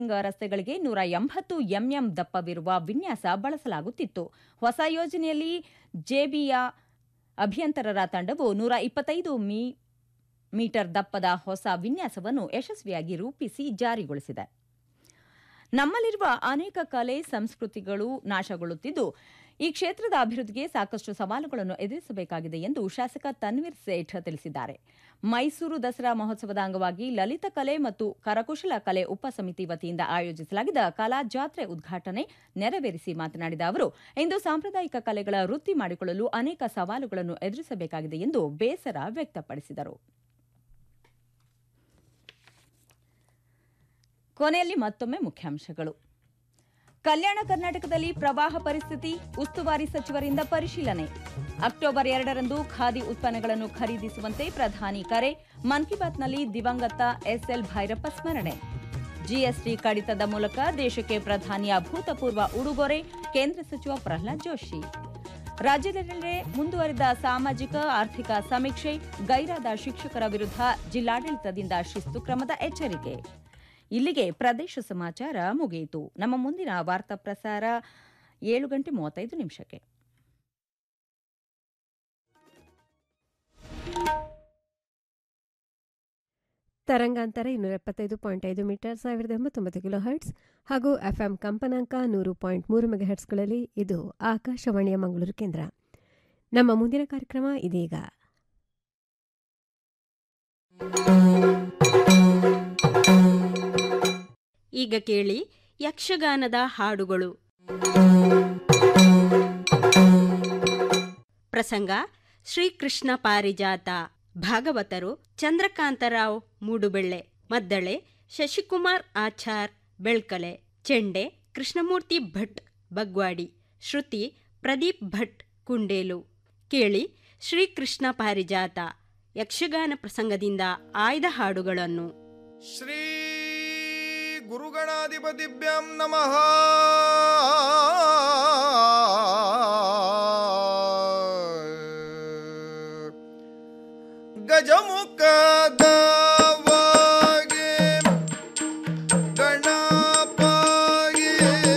ರಸ್ತೆಗಳಿಗೆ ನೂರ ಎಂಬತ್ತು ಎಂಎಂ ದಪ್ಪವಿರುವ ವಿನ್ಯಾಸ ಬಳಸಲಾಗುತ್ತಿತ್ತು ಹೊಸ ಯೋಜನೆಯಲ್ಲಿ ಜೆಬಿಯ ಅಭಿಯಂತರರ ತಂಡವು ನೂರ ಇಪ್ಪತ್ತೈದು ಮೀ ಮೀಟರ್ ದಪ್ಪದ ಹೊಸ ವಿನ್ಯಾಸವನ್ನು ಯಶಸ್ವಿಯಾಗಿ ರೂಪಿಸಿ ಜಾರಿಗೊಳಿಸಿದೆ ನಮ್ಮಲ್ಲಿರುವ ಅನೇಕ ಕಲೆ ಸಂಸ್ಕೃತಿಗಳು ನಾಶಗೊಳ್ಳುತ್ತಿದ್ದು ಈ ಕ್ಷೇತ್ರದ ಅಭಿವೃದ್ಧಿಗೆ ಸಾಕಷ್ಟು ಸವಾಲುಗಳನ್ನು ಎದುರಿಸಬೇಕಾಗಿದೆ ಎಂದು ಶಾಸಕ ತನ್ವೀರ್ ಸೇಠ್ ತಿಳಿಸಿದ್ದಾರೆ ಮೈಸೂರು ದಸರಾ ಮಹೋತ್ಸವದ ಅಂಗವಾಗಿ ಲಲಿತ ಕಲೆ ಮತ್ತು ಕರಕುಶಲ ಕಲೆ ಉಪಸಮಿತಿ ವತಿಯಿಂದ ಆಯೋಜಿಸಲಾಗಿದ್ದ ಕಲಾ ಜಾತ್ರೆ ಉದ್ಘಾಟನೆ ನೆರವೇರಿಸಿ ಮಾತನಾಡಿದ ಅವರು ಇಂದು ಸಾಂಪ್ರದಾಯಿಕ ಕಲೆಗಳ ವೃತ್ತಿ ಮಾಡಿಕೊಳ್ಳಲು ಅನೇಕ ಸವಾಲುಗಳನ್ನು ಎದುರಿಸಬೇಕಾಗಿದೆ ಎಂದು ಬೇಸರ ವ್ಯಕ್ತಪಡಿಸಿದರು ಕೊನೆಯಲ್ಲಿ ಮತ್ತೊಮ್ಮೆ ಮುಖ್ಯಾಂಶಗಳು ಕಲ್ಯಾಣ ಕರ್ನಾಟಕದಲ್ಲಿ ಪ್ರವಾಹ ಪರಿಸ್ಥಿತಿ ಉಸ್ತುವಾರಿ ಸಚಿವರಿಂದ ಪರಿಶೀಲನೆ ಅಕ್ಟೋಬರ್ ಎರಡರಂದು ಖಾದಿ ಉತ್ಪನ್ನಗಳನ್ನು ಖರೀದಿಸುವಂತೆ ಪ್ರಧಾನಿ ಕರೆ ಮನ್ ಕಿ ಬಾತ್ನಲ್ಲಿ ದಿವಂಗತ ಎಸ್ಎಲ್ ಭೈರಪ್ಪ ಸ್ಮರಣೆ ಜಿಎಸ್ಟಿ ಕಡಿತದ ಮೂಲಕ ದೇಶಕ್ಕೆ ಪ್ರಧಾನಿಯ ಅಭೂತಪೂರ್ವ ಉಡುಗೊರೆ ಕೇಂದ್ರ ಸಚಿವ ಪ್ರಹ್ಲಾದ್ ಜೋಶಿ ರಾಜ್ಯದೆಲ್ಲೆಡೆ ಮುಂದುವರಿದ ಸಾಮಾಜಿಕ ಆರ್ಥಿಕ ಸಮೀಕ್ಷೆ ಗೈರಾದ ಶಿಕ್ಷಕರ ವಿರುದ್ಧ ಜಿಲ್ಲಾಡಳಿತದಿಂದ ಶಿಸ್ತು ಕ್ರಮದ ಎಚ್ಚರಿಕೆ ಇಲ್ಲಿಗೆ ಪ್ರದೇಶ ಸಮಾಚಾರ ಮುಗಿಯಿತು ನಮ್ಮ ಮುಂದಿನ ವಾರ್ತಾ ಪ್ರಸಾರ ಏಳು ಗಂಟೆ ಮೂವತ್ತೈದು ನಿಮಿಷಕ್ಕೆ ತರಂಗಾಂತರ ಇನ್ನೂರ ಎಪ್ಪತ್ತೈದು ಪಾಯಿಂಟ್ ಐದು ಮೀಟರ್ ಸಾವಿರದ ಎಂಬತ್ತೊಂಬತ್ತು ಕಿಲೋ ಹರ್ಟ್ಸ್ ಹಾಗೂ ಎಫ್ಎಂ ಕಂಪನಾಂಕ ನೂರು ಪಾಯಿಂಟ್ ಮೂರು ಮೆಗಾ ಹರ್ಟ್ಸ್ಗಳಲ್ಲಿ ಇದು ಆಕಾಶವಾಣಿಯ ಮಂಗಳೂರು ಕೇಂದ್ರ ನಮ್ಮ ಮುಂದಿನ ಕಾರ್ಯಕ್ರಮ ಇದೀಗ ಈಗ ಕೇಳಿ ಯಕ್ಷಗಾನದ ಹಾಡುಗಳು ಪ್ರಸಂಗ ಶ್ರೀಕೃಷ್ಣ ಪಾರಿಜಾತ ಭಾಗವತರು ಚಂದ್ರಕಾಂತರಾವ್ ಮೂಡುಬೆಳ್ಳೆ ಮದ್ದಳೆ ಶಶಿಕುಮಾರ್ ಆಚಾರ್ ಬೆಳ್ಕಲೆ ಚೆಂಡೆ ಕೃಷ್ಣಮೂರ್ತಿ ಭಟ್ ಬಗ್ವಾಡಿ ಶ್ರುತಿ ಪ್ರದೀಪ್ ಭಟ್ ಕುಂಡೇಲು ಕೇಳಿ ಶ್ರೀಕೃಷ್ಣ ಪಾರಿಜಾತ ಯಕ್ಷಗಾನ ಪ್ರಸಂಗದಿಂದ ಆಯ್ದ ಹಾಡುಗಳನ್ನು ಶ್ರೀ ಗುರುಗಣಾಧಿಪತಿಭ್ಯಾಂ ನಮಃ ಗಜಮುಖದವಾಗೆ ಗಣಪಾಗೆ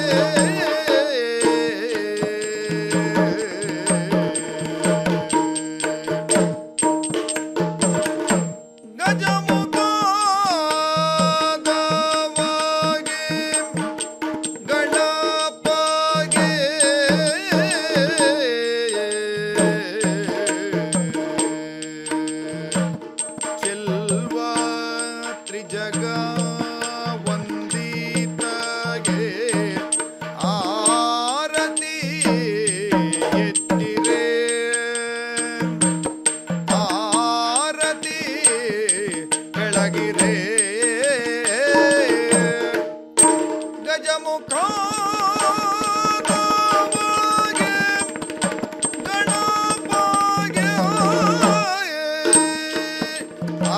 ಗಜಮುಖದವಾಗೆ ಗಣಪಾಗೆ ಚೆಲ್ವ ತ್ರಿಜಗ ವಂದಿತಗೆ ಆರತಿ ಎತ್ತಿರೆ ಆರತಿ ಬೆಳಗಿರೆ ಗಜಮುಖ ಗಣಪಾಗೆ ಆ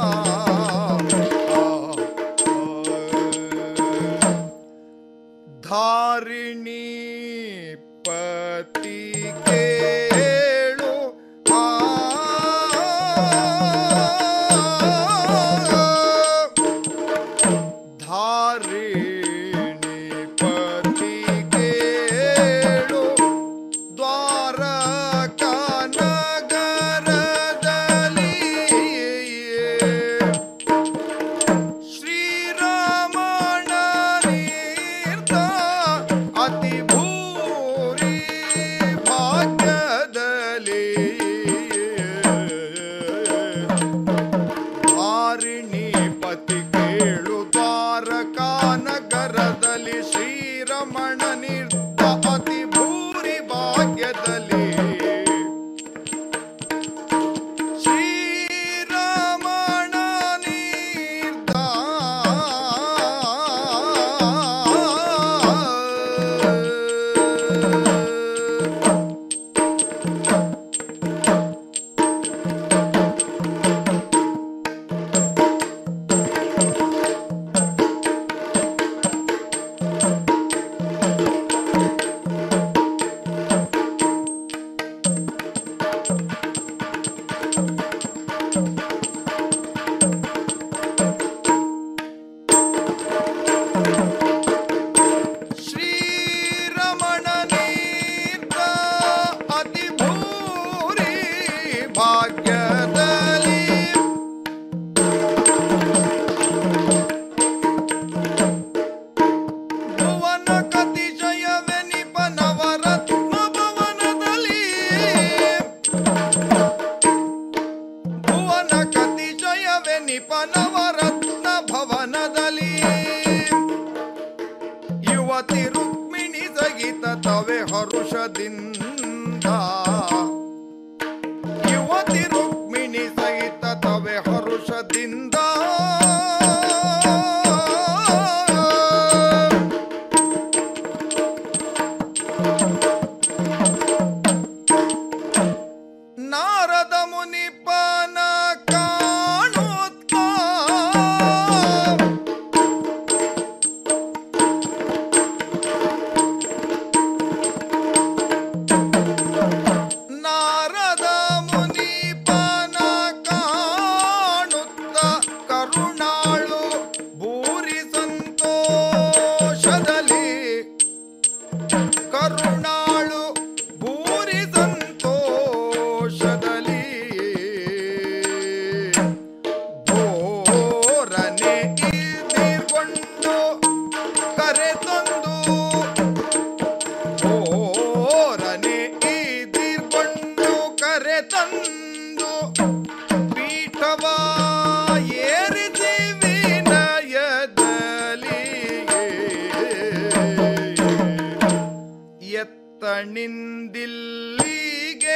ಧಾರಿಣಿ ಪತಿ ಕೇಳು ಆ ಧಾರಿಣಿ ಪತಿ ಕೇಳು ದ್ವಾರಕ ನಗರದಲ್ಲಿ ಶ್ರೀರಾಮಣ ನೀರ್ತ ಅತಿ ಭೂರಿ ಭಾಗ್ಯದಲ್ಲಿ ಹಾರಿಣಿ ಪತಿ ಕೇಳು ದ್ವಾರಕಾ ನಗರದಲ್ಲಿ ಶ್ರೀರಮಣ ನಿರ್ತ ಅತಿ ಭೂರಿ ಭಾಗ್ಯದಲ್ಲಿ ಶ್ರೀರಮಣ ನಿರ್ತ ಯುವತಿ ರುಕ್ಮಿಣಿ ಸಹಿತ ತವೆ ಹರುಷದಿಂದ ಯುವತಿ ರುಕ್ಮಿಣಿ ಸಹಿತ ತವೆ ಹರುಷದಿಂದ ನಾರದ ಮುನಿಪನ ಕಾಣುತ್ತ ನಾರದ ಮುನಿಪನ ಕಾಣುತ್ತ ಕರುಣಾಳು ಭೂರಿ ಸಂತೋಷದಲ್ಲಿ ಕರುಣಾಳು ಭೂರಿ ಸಂತೋಷದಲ್ಲಿ ಬೋರನೆ ಇದಿಕೊಂಡು ಕರೆ ತಂದು ಬೋರನೆ ಇದಿಕೊಂಡು ಕರೆ ತಂದು ಪೀಠವ ಏರಿಸಿ ವಿನಯದಲ್ಲಿ ಎತ್ತಣಿಂದಿಲ್ಲಿಗೆ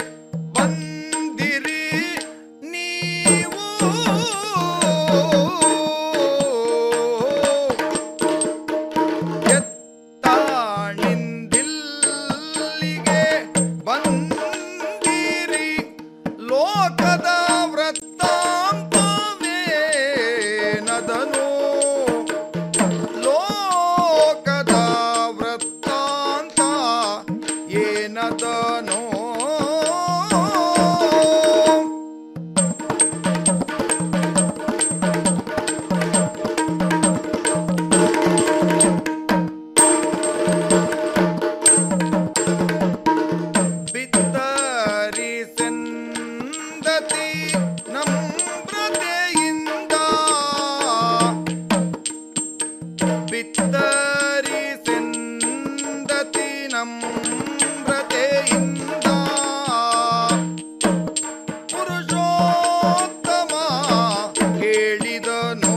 ಬಂದಿರಿ ನೀವು ಎತ್ತಾಣಿಂದಿಲ್ಲಿಗೆ ಬಂದಿರಿ ಲೋಕದ ವೃತ್ತಾಂತವೇನದನು ಲೋಕದ ವೃತ್ತಾಂತ ಏನದನೋ ಬಿತ್ತರಿ ಸಂದತಿ ನಮ್ರತೆಯಿಂದ ಬಿತ್ತರಿ ಸಂದತಿ ನಮ್ರತೆಯಿಂದ ಪುರುಷೋತ್ತಮ ಹೇಳಿದನೋ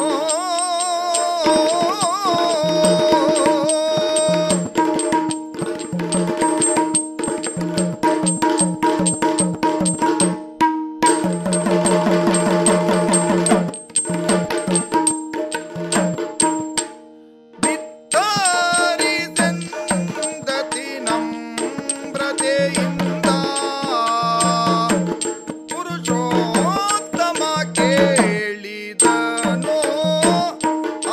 ಬಿತ್ತರಿ ಸಂದತಿ ನಮ್ರತೆಯಿಂದ ಪುರುಷೋತ್ತಮ ಕೇಳಿದನೋ ಆ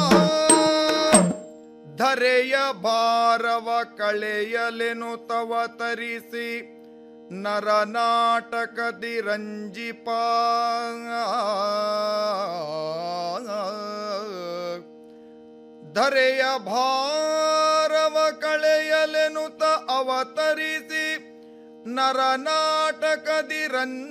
ಧರೆಯ ಭಾರವ ಕಳೆಯಲೆನು ತವ ತರಿಸಿ ನರನಾಟಕದಿ ರಂಜಿಪ ಧರೆಯ ಭಾರವ ಕಳೆಯಲೆನುತ ಅವತರಿಸಿ ನರನಾಟಕದಿ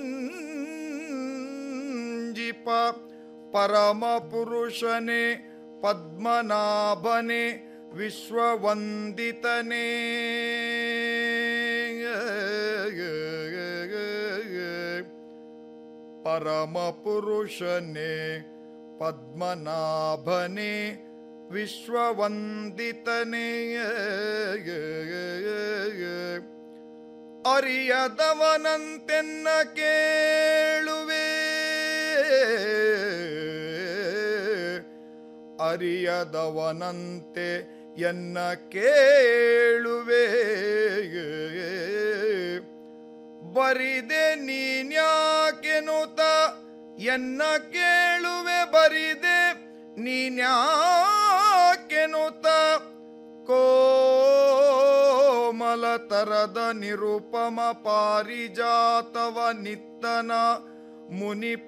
ರಂಜಿಪ ಪರಮ ಪುರುಷನೇ ಪದ್ಮನಾಭನೆ ವಿಶ್ವವಂದಿತನೇ ಪರಮ ಪುರುಷನೇ ಪದ್ಮನಾಭನೆ ವಿಶ್ವವಂದಿತನೇ ಅರಿಯದವನಂತೆನ್ನ ಕೇಳುವೆ ಅರಿಯದವನಂತೆ ಎನ್ನ ಕೇಳುವೆ ಬರಿದೆ ನೀನ್ಯಾಕೆನುತ ಎನ್ನ ಕೇಳುವೆ ಬರಿದೆ ನೀನ್ಯಾಕೆನುತ ಕೋಮಲ ತರದ ನಿರುಪಮ ಪಾರಿಜಾತವ ನಿತ್ತನ ಮುನಿಪ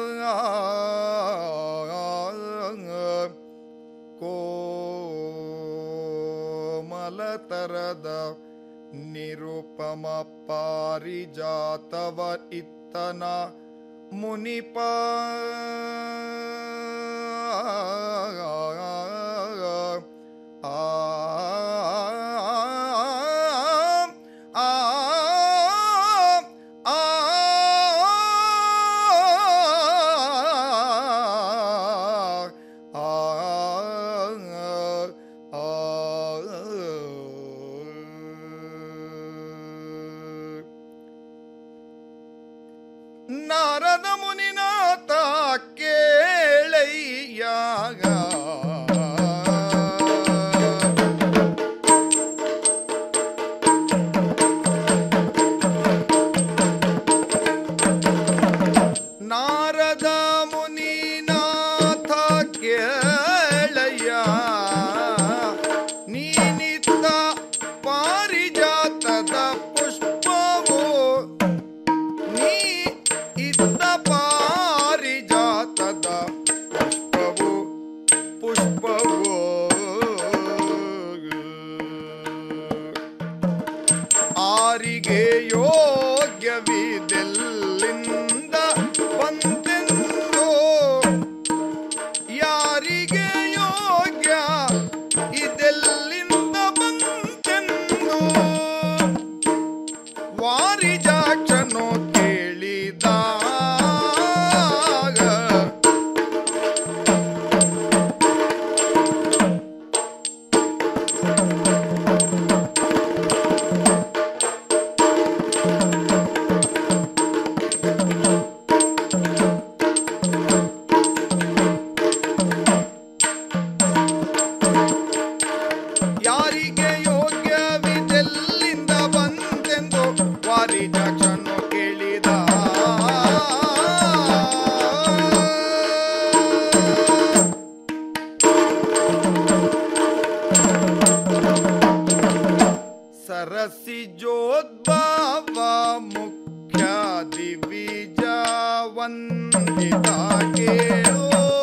ಕೋಮಲ ತರದ ನಿರುಪಮ ಪಾರಿಜಾತವ ಇತ್ತನ ಮುನಿಪ ಆ ಪುಷ್ಪವೋ ಆರಿಗೆ ಯೋಗ್ಯವಿದೆಲ್ಲಿಂದ ಬಂತೆಂದು ಯಾರಿಗೆ ಯೋಗ್ಯ ಇದೆಲ್ಲಿಂದ ಬಂತೆಂದು ವಾರಿಜಾಕ್ಷನು ಕೇಳಿದಾಗ ಯಾರಿಗೆ ಯೋಗ್ಯವಿದೆಲ್ಲಿಂದ ಬಂತೆಂದು ವಾರಿಜಾಕ್ಷನು ಕೇಳಿದ ಸರಸಿ ಜೋದ್ಭವ ಮುಖ್ಯ ದಿವಿಜ ವಂದಿತ ಕೇಳೋ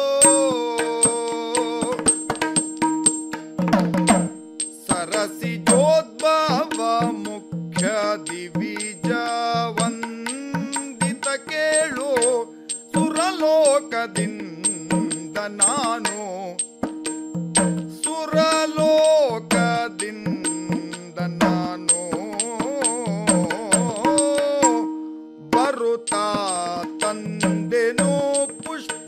ಸರಸಿ ಜೋದ್ಭವ ಮುಖ್ಯ ದಿವಿಜ ವಂದಿತ ಕೇಳು ಸುರಲೋಕದಿಂದ ನಾನು ಸುರಲೋಕದಿಂದ ನಾನು ಬರುತ್ತಾ ತಂದೆನು ಪುಷ್ಪ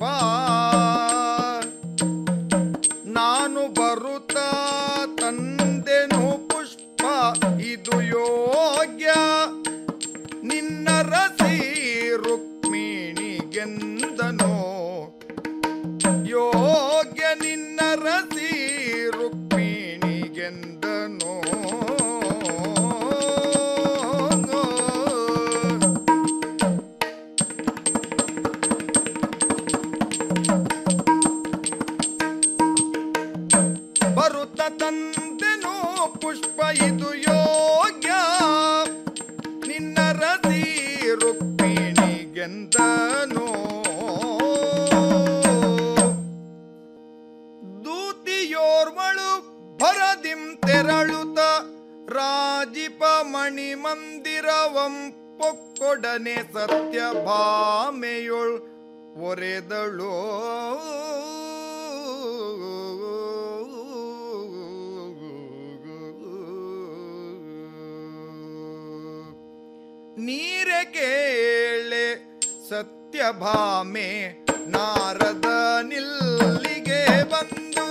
ನಾನು ಬರುತ್ತಾ ತಂದೆನು ಪುಷ್ಪ ಇದು ಯೋಗ್ಯ ನಿನ್ನ ರಸಿ ರುಕ್ಮಿಣಿಗೆಂದನು ಯೋಗ್ಯ ನಿನ್ನ ರಸಿ ರುಕ್ಮಿಣಿಗೆಂದನು ಬರುತ್ತ ತಂದೆನು ಪುಷ್ಪ ಇದು ಯೋಗ್ಯ ನಿನ್ನ ರತಿ ರುಕ್ಮಿಣಿಗೆಂದನು ದೂತಿಯೋರ್ವಳು ಭರದಿಂ ತೆರಳುತ್ತ ರಾಜಿಪ ಮಣಿ ಮಂದಿರವಂ ಪೊಕ್ಕೊಡನೆ ಸತ್ಯ ಭಾಮೆಯೊಳ್ ಒರೆದಳು ನೀರೆ ಕೇಳೆ ಸತ್ಯಭಾಮೆ ನಾರದ ನಿಲ್ಲಿಗೆ ಬಂದು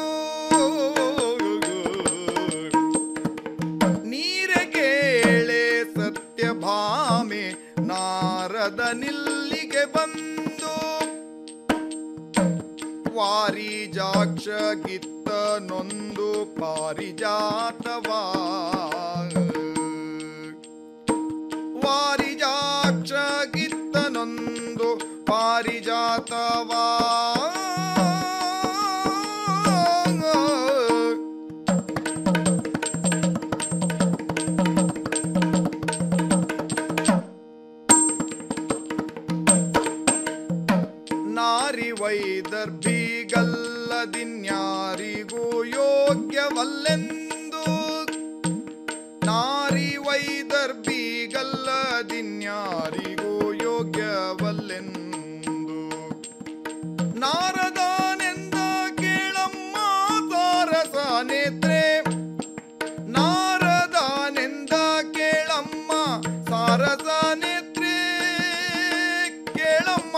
ನೀರೆ ಕೇಳೆ ಸತ್ಯಭಾಮೆ ನಾರದ ನಿಲ್ಲಿಗೆ ಬಂದು ವಾರಿಜಾಕ್ಷ ಗಿತ್ತ ನೊಂದು ಪಾರಿಜಾತವಾ ವಾರಿಜಾಕ್ಷ ಗಿತ್ತನೊಂದು ಪಾರಿಜಾತವಾ ನಾರಿ ವೈದರ್ಭಿಗಲ್ಲದಿನ್ಯಾರಿಗೂ ಯೋಗ್ಯವಲ್ಲೆಂದು ನಾರಿ ವೈದರ್ಭಿಗಲ್ಲದಿನ್ಯಾರಿಗೂ ಯೋಗ್ಯವಲ್ಲೆಂದು ನಾರದಾನೆಂದ ಕೇಳಮ್ಮ ತಾರಸ ನೇತ್ರೆ ನಾರದಾನೆಂದ ಕೇಳಮ್ಮ ಸಾರಸ ನೇತ್ರೆ ಕೇಳಮ್ಮ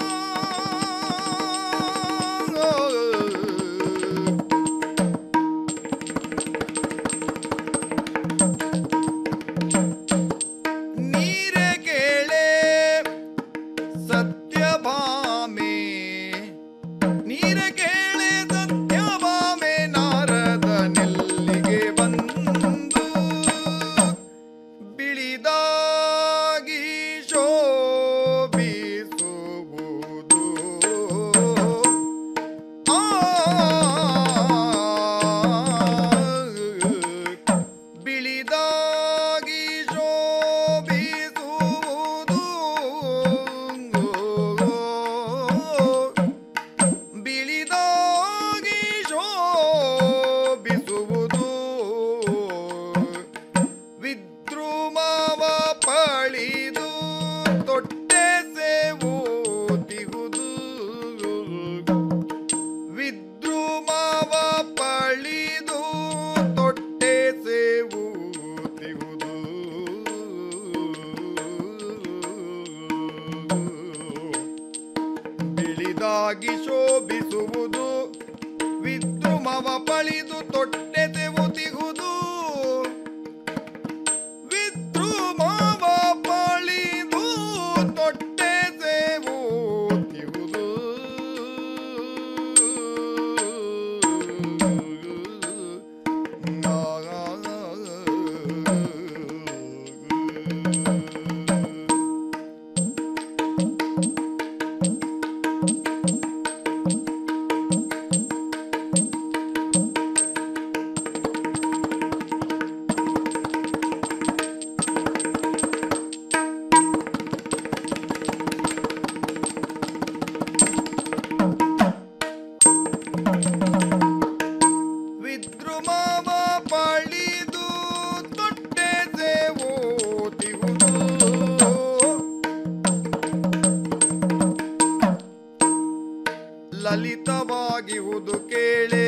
ನೀರೆ ಕೇಳೆ ಸತ್ಯಭಾಮೆ ನೀರೆ ಕೇಳೆ ಸತ್ಯಭಾಮೆ ನಾರದ ತೊಟ್ಟೆ ತೆವುತಿಹುದು ವಿದ್ರುಮಾವ ಪಾಳಿದು ತೊಟ್ಟೆ ಸೇವುತಿಹುದು ವಿದ್ರುಮಾವ ಪಾಳಿದು ತೊಟ್ಟೆ ಸೇವುತಿಹುದು ಲಲಿತವಾಗಿಹುದು ಕೇಳೇ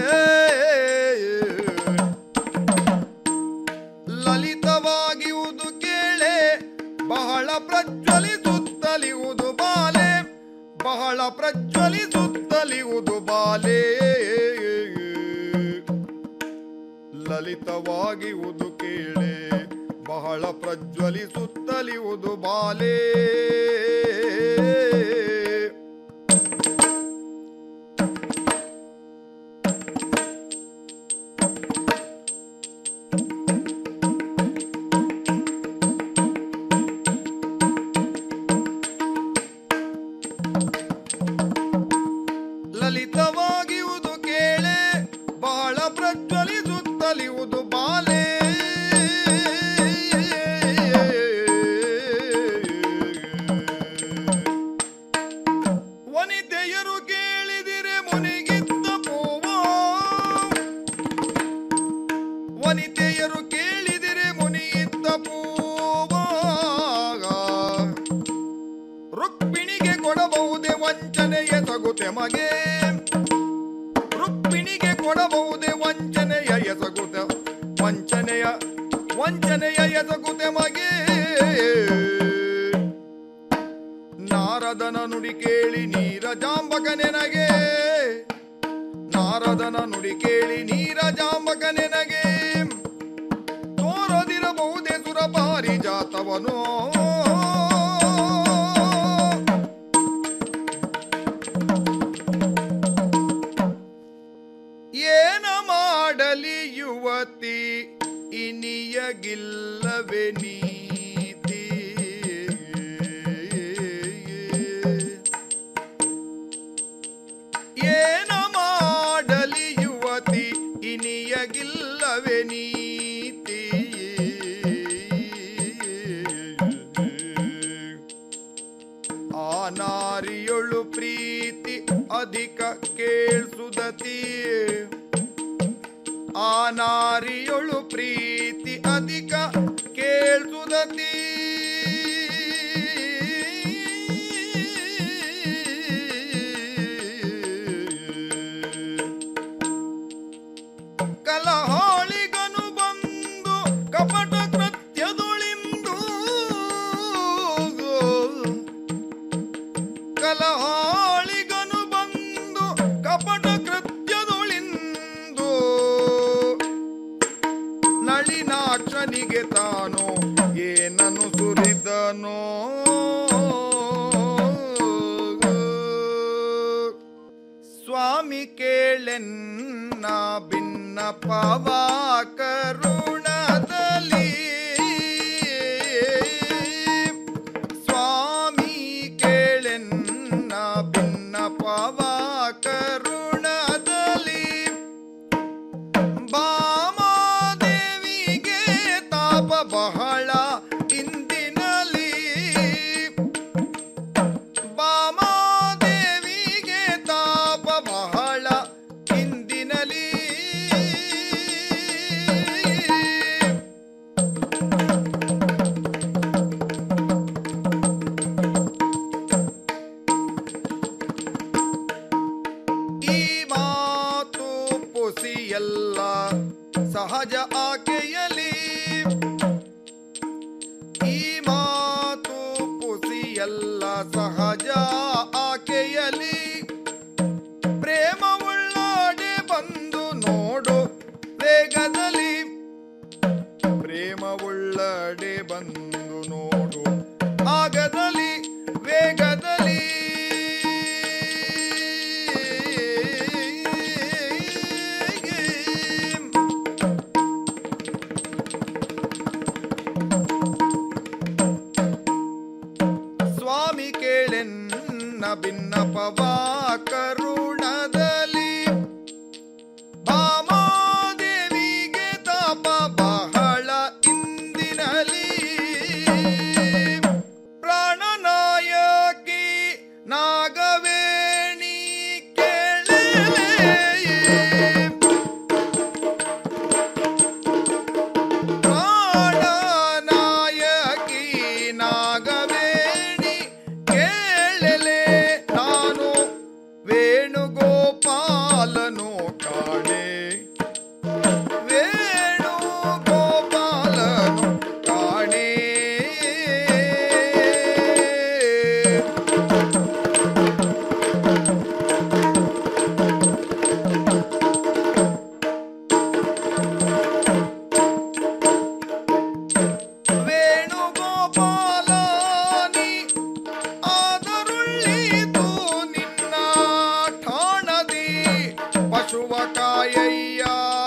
ಲಲಿತವಾಗಿಹುದು ಕೇಳೆ ಬಹಳ ಪ್ರಜ್ವಲಿಸುತ್ತಲಿಹುದು ಬಾಲೆ ಬಹಳ ಪ್ರಜ್ವಲಿಸುತ್ತಲಿಹುದು ಬಾಲೆ ಲಲಿತವಾಗಿಹುದು ಕೇಳೆ ಬಹಳ ಪ್ರಜ್ವಲಿಸುತ್ತಲಿಹುದು ಬಾಲೆ ಲಲಿತವಾಗಿಯುವುದು ಕೇಳೆ ಬಹಳ ಪ್ರಜ್ವಲಿಸುತ್ತಲಿಯುವುದು ಬಾಲೆ ವನಿತೆಯರು ಕೇಳಿದಿರೆ ಮುನಿಗಿದ್ದ ಪೂವ ವನಿತೆಯರು ಕೇಳಿದಿರೆ ಮುನಿಗಿದ್ದ ಪೂವ ರುಕ್ಮಿಣಿಗೆ ಕೊಡಬಹುದೇ ವಂಚನೆಯ ತಗುತೆ ಮಗೆ ರುಕ್ಮಿಣಿಗೆ ಕೊಡಬಹುದೇ ವಂಚನೆಯ ಎಸಗುತ ವಂಚನೆಯ ವಂಚನೆಯ ಎಸಗುತೆ ಮಗೆ ನಾರದನ ನುಡಿ ಕೇಳಿ ನೀರಜಾಂಬಕ ನೆನಗೆ ನಾರದನ ನುಡಿ ಕೇಳಿ ನೀರಜಾಂಬಕ ನೆನಗೆ ತೋರದಿರಬಹುದೇ ಸುರಪಾರಿ ಜಾತವನು ಏನ ಮಾಡಲಿ ಯುವತಿ ಇನಿಯಗಿಲ್ಲವೆ ನೀತಿ ಏನ ಮಾಡಲಿ ಯುವತಿ ಇನಿಯಗಿಲ್ಲವೆ ನೀತಿ ಆ ನಾರಿಯೊಳು ಪ್ರೀತಿ ಅಧಿಕ ಕೇಳ್ಸುದತಿ ಆ ನಾರಿಯೊಳು ಪ್ರೀತಿ ಅಧಿಕ ಕೇಳ್ಸುದತಿ ಕಲಹಾಳಿಗನು ಬಂದು ಕಪಟ ಕೃತ್ಯದೊಳಿಂದು ಕಲಹಾಳಿಗನು ಬಂದು ಕಪಟ ಕೃತ್ಯದೊಳಿಂದು ನಳಿನಾಕ್ಷನಿಗೆ ತಾನು ಏನನ್ನು ಸುರಿದನೋ ಸ್ವಾಮಿ ಕೇಳೆನ್ನ ಭಿನ್ನ ಪವ ಕರುಣದಲ್ಲಿ ಸ್ವಾಮಿ ಕೇಳೆನ್ನ ಭಿನ್ನ ಪವ ಕರುಣದಲ್ಲಿ ಬಾಮಾದೇವಿಗೆ ತಾಪ ಬಹಳ ಇಂದಿನಲಿ ಬಾಮಾದೇವಿಗೆ ತಾಪ ಬಹಳ ಇಂದಿನಲಿ ಈ ಮಾತು ಪುಸಿಯಲ್ಲ ಸಹಜ ಆಕೆಯಲಿ ಈ ಮಾತು ಪುಸಿಯಲ್ಲ ಸಹಜ ಆಕೆಯಲಿ ಪ್ರೇಮವುಳ್ಳಾಡೆ ಬಂದು ನೋಡು ಉಳ್ಳಡೆ ಬಂದು ನೋಡು ಆಗದಲ್ಲಿ ವೇಗದಲ್ಲಿ ಸ್ವಾಮಿ ಕೇಳೆನ್ನ ಭಿನ್ನಪವ ಕರುಣದಲ್ಲಿ ಭಾಮಾದೇವಿಗೆ ತಾಪ ಬಹಳ ಇಂದಿನಲಿ ಪ್ರಾಣನಾಯಕಿ ನಾಗವೇಣಿ ಕೇಳಲೇ ಪ್ರಾಣನಾಯಕಿ ನಾಗವೇಣಿ ಕೇಳಲೆ ನಾನು ವೇಣುಗೋಪಾಲನು ಕಾಣೆ ವೇಣುಗೋಪಾಲನು ಕಾಣೆ ವೇಣುಗೋಪಾಲನಿ ಆದರುಳ್ಳಿತು ನಿನ್ನ ಠಾಣದಿ ಪಶುವ ಕಾಯಯ್ಯ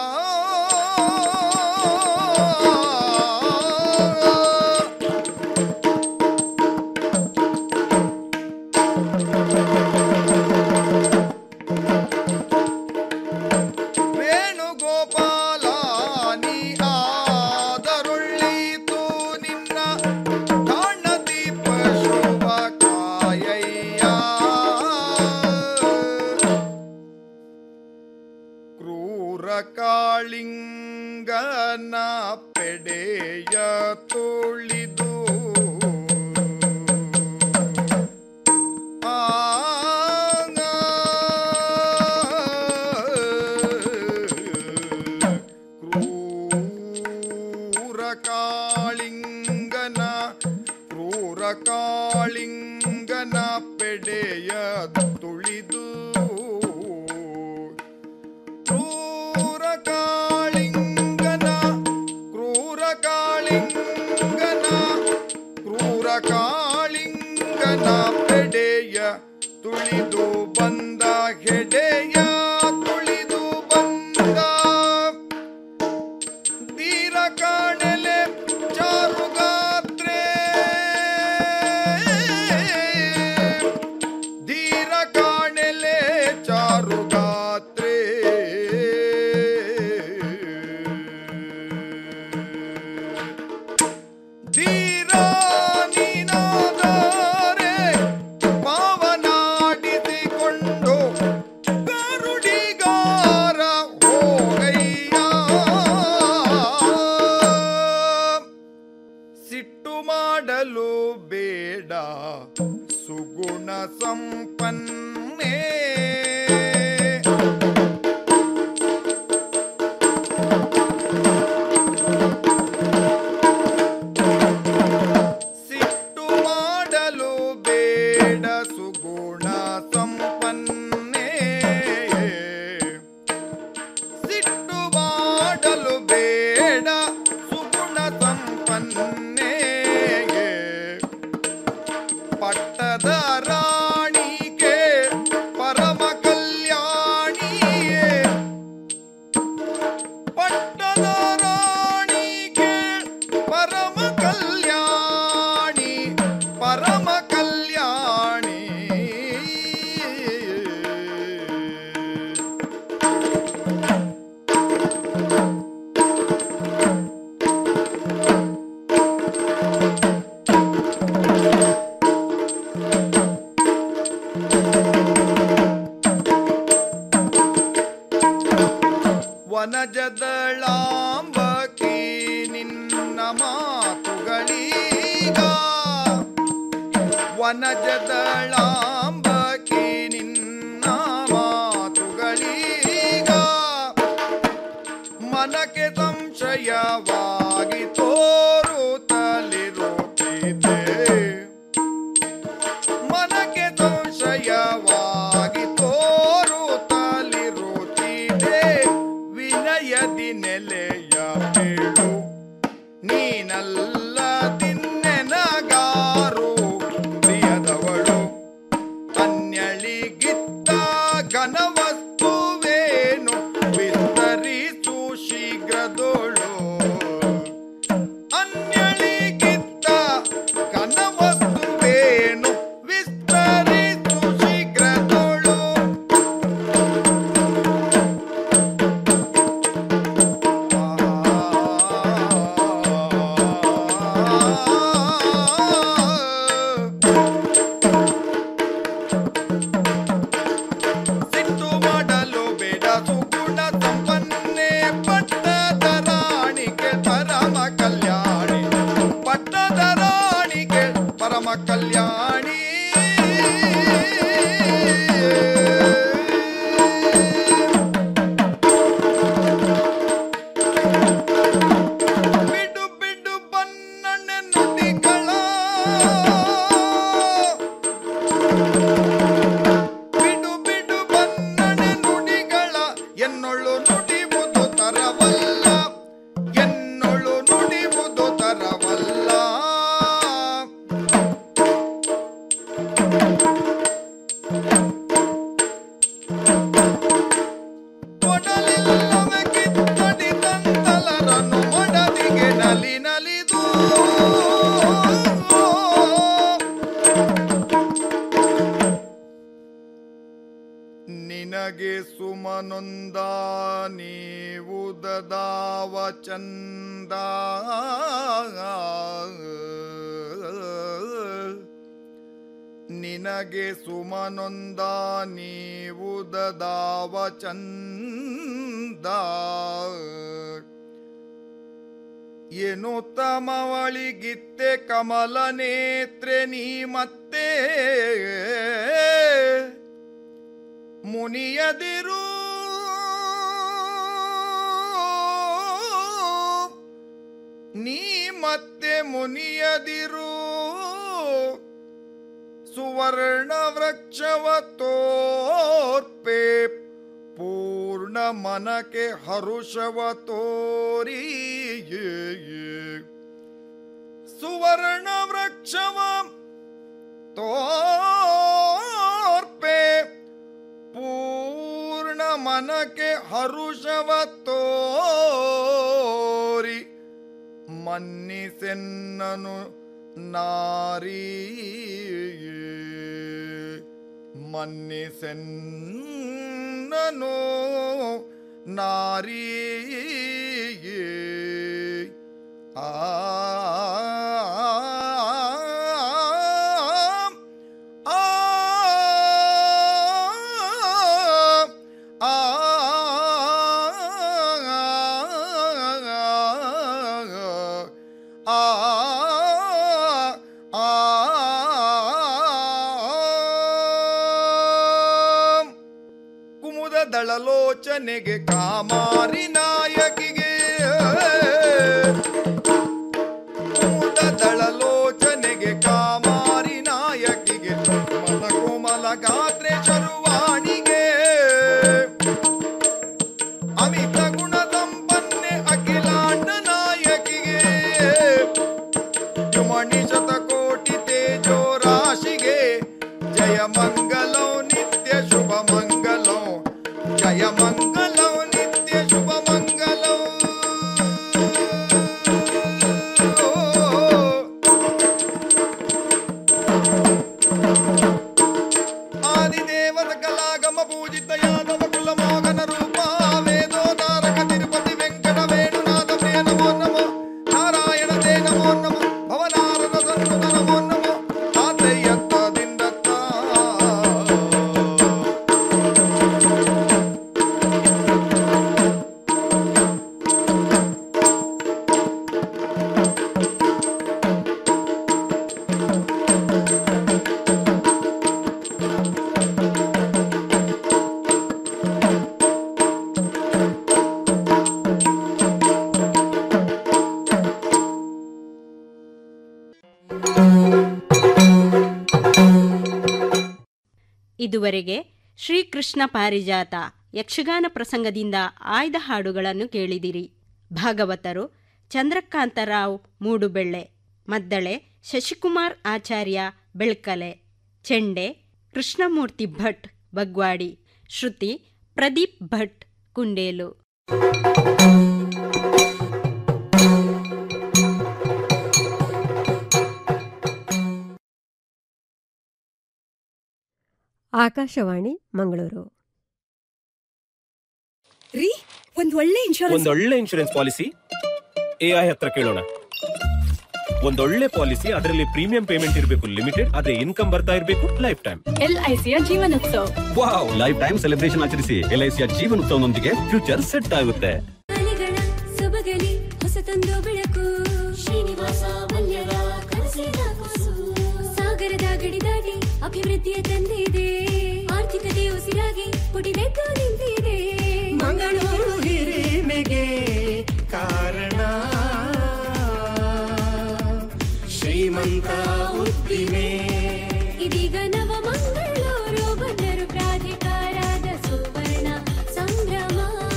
ವೇಣುಗೋಪಾಲನಿ ಆದರುಳ್ಳಿತು ನಿನ್ನ ಠಾಣದಿ ಪಶುವ ಕಾಯಯ್ಯ ಕ್ರೂರ ಕಾಳಿಂಗನ ಪೆಡೆಯ ತುಳಿದು ಆಗ ಕ್ರೂರ ಕಾಳಿಂಗನ ಕ್ರೂರ ಕಾಳಿಂಗನ ಪೆಡೆಯ ತುಳಿದು ಕ್ರೂರ ಕಾಳಿಂಗನ ಕ್ರೂರ ಕಾಳಿಂಗನ ಕ್ರೂರ ಕಾಳಿಂಗನ ಪೆಡೆಯ ತುಳಿದು ಬಂದ ಹೆಡೆಯ ತುಳಿದು ಬಂದ ಧೀರ ಕಾಣಲೆ ಚಾರುಗಾತ್ರೆ ಧೀರ ಕಾಣಲೆ ಚಾರುಗಾತ್ರೆ ಧೀರ ನೀನಾದರೆ ಪಾವನಾಡಿಸಿಕೊಂಡು ಗರುಡಿಗಾರ ಹೋಗಯ್ಯ ಸಿಟ್ಟು ಮಾಡಲು ಬೇಡ ಸುಗುಣ ಸಂಪನ್ನೇ ಸಿಟ್ಟು ಮಾಡಲು ಬೇಡ ಸುಗುಣ ಸಂಪನ್ನೇ ಸಿಟ್ಟು ಮಾಡಲು ಬೇಡ ಸುಗುಣ ಸಂಪನ್ನೇ ಪಟ್ಟದ ರಾಣಿಗೆ ಪರಮ ಕಲ್ಯಾಣಿಯೇ ಪಟ್ಟದ ರಾಣಿಗೆ ಪರಮ ಕಲ್ಯಾಣಿ ಪರಮ ಕಲ್ಯಾಣಿ ವನಜದಳಾಂಬಕಿ ನಿನ್ನ ಮಾತುಗಳೀಗ ವನಜದಳಾಂಬಕಿ ನಿನ್ನ ಮಾತುಗಳೀಗ ಮನಕ್ಕೆ ಸಂಶಯವಾಗಿ ತೋರುತ್ತಲಿರುತ್ತಿದೆ ಮನಕ್ಕೆ ಸಂಶಯವಾಗಿ ತೋರುತ್ತಲಿರುತ್ತಿದೆ ವಿನಯದಿ ನೆಲೆಯ ಬೀಳು ನೀನಲ್ಲದಿನ್ನೆನಗಾರು ಪ್ರಿಯದವಳು ಅನ್ಯಳಿಗಿತ್ತ ಘನವಸ್ತುವೇನು ವಿಸ್ತರಿಸು ಶೀಘ್ರದೋಳು ಅನ್ಯಳಿಗಿತ್ತ ಘನವಸ್ತುವೇನು ವಿಸ್ತರಿಸು ಶೀಘ್ರದೋಳು ಸಿಟ್ಟು ಮಾಡಲು ಬೇಡ ಸುಗುಣ ಸಂಪನ್ನೆ ಪಟ್ಟದ ರಾಣಿಗೆ ಪರಮ ಕಲ್ಯಾಣಿ ಪಟ್ಟದ ರಾಣಿಗೆ ಪರಮ ಕಲ್ಯಾಣಿ ಬಿಡು ಬಿಡು ಬನ್ನಣ್ಣೆ ನುಡಿಗಳ ಬಿಡು ಬಿಡು ಬನ್ನಣೆ ನುಡಿಗಳ ಎನ್ನೊಳು ನುಡಿಬುದು ತರವಲ್ಲ ಎನ್ನೊಳು ನುಡಿಬುದು ತರವಲ್ಲ ಕೊಡಲಿಲ್ಲವೆ ಕಿತ್ತಡಿ ತಂದಲರನ್ನು ಮೊಡದಿಗೆ ನಲಿ ನಲಿದು ನಿನಗೆ ಸುಮನೊಂದ ನೀವು ದದಾವ ಚಂದ ನಿನಗೆ ಸುಮನೊಂದ ನೀವು ದದಾವ ಚಂದ ಏನು ತಮವಳಿಗಿತ್ತೆ ಕಮಲ ನೇತ್ರೆ ನೀ ಮತ್ತೆ ಮುನಿಯದಿರು ನೀ ಮತ್ತೆ ಮುನಿಯದಿರು ಸುವರ್ಣ ವೃಕ್ಷವ ತೋರ್ಪೆ ಪೂರ್ಣ ಮನಕ್ಕೆ ಹರುಷವ ತೋರಿ ಸುವರ್ಣ ವೃಕ್ಷವ ತೋರ್ಪೆ ಪೂರ್ಣ ಮನಕ್ಕೆ ಹರುಷವ ತೋರಿ ಮನ್ನಿಸೆನ್ನನು ನಾರೀ ಮನ್ನಿಸೆನ್ನನು ನಾರೀ ಆ ಆ ಆ ಕುಮುದ ದಳಲೋಚನೆಗೆ ಕಾಮಾರಿ ನಾಯಕಿಗೆ ಕುಮುದ ದಳಲೋಚನೆಗೆ ಕಾಮಾರಿ ನಾಯಕಿಗೆ ಮನ ಕೋಮಲ ಗಾತ್ರೆ ಶರುವಾಣಿಗೆ ಅಮಿತ ಗುಣ ಸಂಪನ್ನೆ ಅಖಿಲಾಂಡ ನಾಯಕಿಗೆ ಯುಮಣಿ ಶತಕೋಟಿ ತೇಜೋ ರಾಶಿಗೆ ಜಯ ಮಂಗಲೋ ನಿತ್ಯ ಶುಭ ಮಂಗಲೋ ಜಯ ಮಂಗಲೋ ನಿತ್ಯ ಶುಭ ಮಂಗಲೋ ಆದಿದೇವರ ಕಲಾಗಮ ಪೂಜಿತ ಯಾದವ ಕುಲ ಮೋಗನ ರೂಪ ವೇದೋ ತಾರಕ ತಿರುಪತಿ ವೆಂಕಟ ವೇಣುನಾಥ ಪ್ರಿಯ ನಮೋ ನಮೋ ನಾರಾಯಣ ದೇ ನಮೋ ನಮೋ ಭವನಾರದ ಸಂತತ ನಮೋ ನಮೋ ತಾತಯ್ಯತ್ತದಿಂದತ್ತ ಇದುವರೆಗೆ ಶ್ರೀಕೃಷ್ಣ ಪಾರಿಜಾತ ಯಕ್ಷಗಾನ ಪ್ರಸಂಗದಿಂದ ಆಯ್ದ ಹಾಡುಗಳನ್ನು ಕೇಳಿದಿರಿ ಭಾಗವತರು ಚಂದ್ರಕಾಂತರಾವ್ ಮೂಡುಬೆಳ್ಳೆ ಮದ್ದಳೆ ಶಶಿಕುಮಾರ್ ಆಚಾರ್ಯ ಬೆಳ್ಕಲೆ ಚೆಂಡೆ ಕೃಷ್ಣಮೂರ್ತಿ ಭಟ್ ಬಗ್ವಾಡಿ ಶ್ರುತಿ ಪ್ರದೀಪ್ ಭಟ್ ಕುಂಡೇಲು ಆಕಾಶವಾಣಿ ಮಂಗಳೂರು ರೀ ಒಂದ್ ಒಳ್ಳೆ ಇನ್ಶೂರೆನ್ಸ್ ಒಂದೊಳ್ಳೆ ಇನ್ಶೂರೆನ್ಸ್ ಪಾಲಿಸಿ ಎಐ ಹತ್ರ ಕೇಳೋಣ ಒಂದೊಳ್ಳೆ ಪಾಲಿಸಿ ಅದರಲ್ಲಿ ಪ್ರೀಮಿಯಂ ಪೇಮೆಂಟ್ ಇರಬೇಕು ಲಿಮಿಟೆಡ್ ಅದೇ ಇನ್ಕಮ್ ಬರ್ತಾ ಇರಬೇಕು ಲೈಫ್ ಟೈಮ್ ಎಲ್ಐಸಿಯ Jeevan Utsav wow life time celebration ಆಚರಿಸಿ ಎಲ್ಐಸಿಯ ಜೀವನೋತ್ಸವನೊಂದಿಗೆ ಫ್ಯೂಚರ್ ಸೆಟ್ ಆಗುತ್ತೆ ಅಲೆಗಳ ಸೊಬಗಲಿ ಹೊಸತೊಂದು ಬೆಳಕು ಶ್ರೀನಿವಾಸ ಮಲ್ಯರ ಕನಸಿನ ಕೂಸು ಸಾಗರದ ಗಡಿ ದಾಟಿ ಅಭಿವೃದ್ಧಿಯ ತಂದಿದೆ ಆರ್ಥಿಕತೆ ಉಸಿರಾಗಿ ಪುಟಿದೆದ್ದು ನಿಂತಿದೆ ಮಂಗಳೂರು ಹಿರಿಮೆಗೆ ಕಾರಣ ಶ್ರೀಮಂತ ಉದ್ದಿಮೆ ಇದೀಗ ನವ ಮಂಗಳೂರು ಬಂದರು ಪ್ರಾಧಿಕಾರದ ಸುವರ್ಣ ಸಂಭ್ರಮ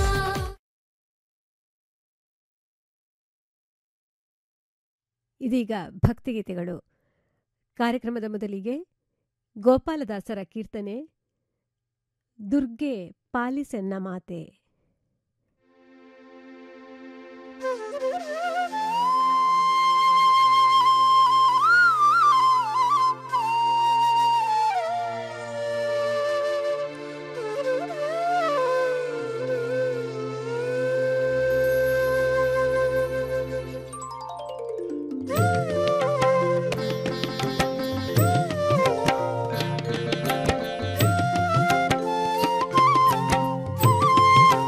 ಇದೀಗ ಭಕ್ತಿಗೀತೆಗಳು ಕಾರ್ಯಕ್ರಮದ ಮೊದಲಿಗೆ ಗೋಪಾಲದಾಸರ ಕೀರ್ತನೆ ದುರ್ಗೆ ಪಾಲಿಸೆನ್ನ ಮಾತೆ ಿ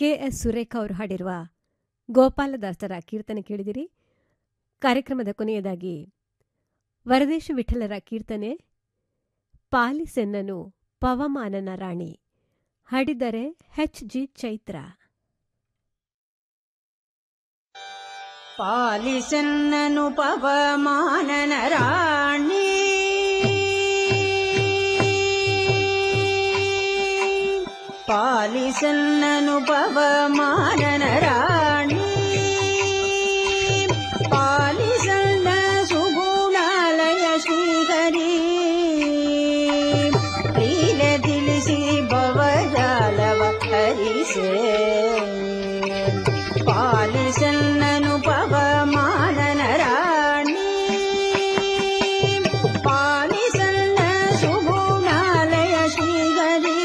ಕೆ ಎಸ್ ಸುರೇಖಾ ಅವರು ಹಾಡಿರುವ ಗೋಪಾಲದಾಸರ ಕೀರ್ತನೆ ಕೇಳಿದಿರಿ ಕಾರ್ಯಕ್ರಮದ ಕೊನೆಯದಾಗಿ ವರದೇಶ ವಿಠಲರ ಕೀರ್ತನೆ ಪಾಲಿಸೆನ್ನನು ಪವಮಾನನ ರಾಣಿ ಹಾಡಿದರೆ ಹೆಚ್ ಜಿ ಚೈತ್ರ ಪಾಲಿಸನ್ನನು ಪವಮಾನನ ರಾಣಿ ಪಾಲಿಸನ್ನನು ಪವಮಾನನ ರಾಣಿ ಪಾಲಿಸನ್ನ ಸುಗುಣಾಲಯ ಶ್ರೀಹರಿ ಲೀಲೆ ತಿಳಿಸಿ ಭವಜಾಲವ ಹರಿಸೇ ಪಾಲಿಸನ್ನನು ಪವಮಾನನ ರಾಣಿ ಪಾಲಿಸನ್ನ ಸುಗುಣಾಲಯ ಶ್ರೀಗರಿ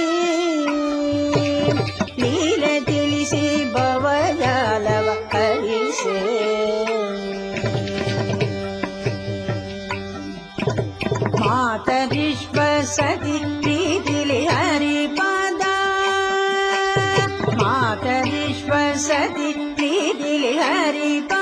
ಲೀಲೆ ತಿಳಿಸಿ ಭವಜಾಲವ ಹರಿಸೇ ಮಾತರಿಶ್ವ ಸತಿ ಪ್ರೀತಿಲಿ ಹರಿಪಾದ ಮಾತರಿಶ್ವ ಸತಿ ಪ್ರೀತಿಲಿ ಹರಿಪಾದ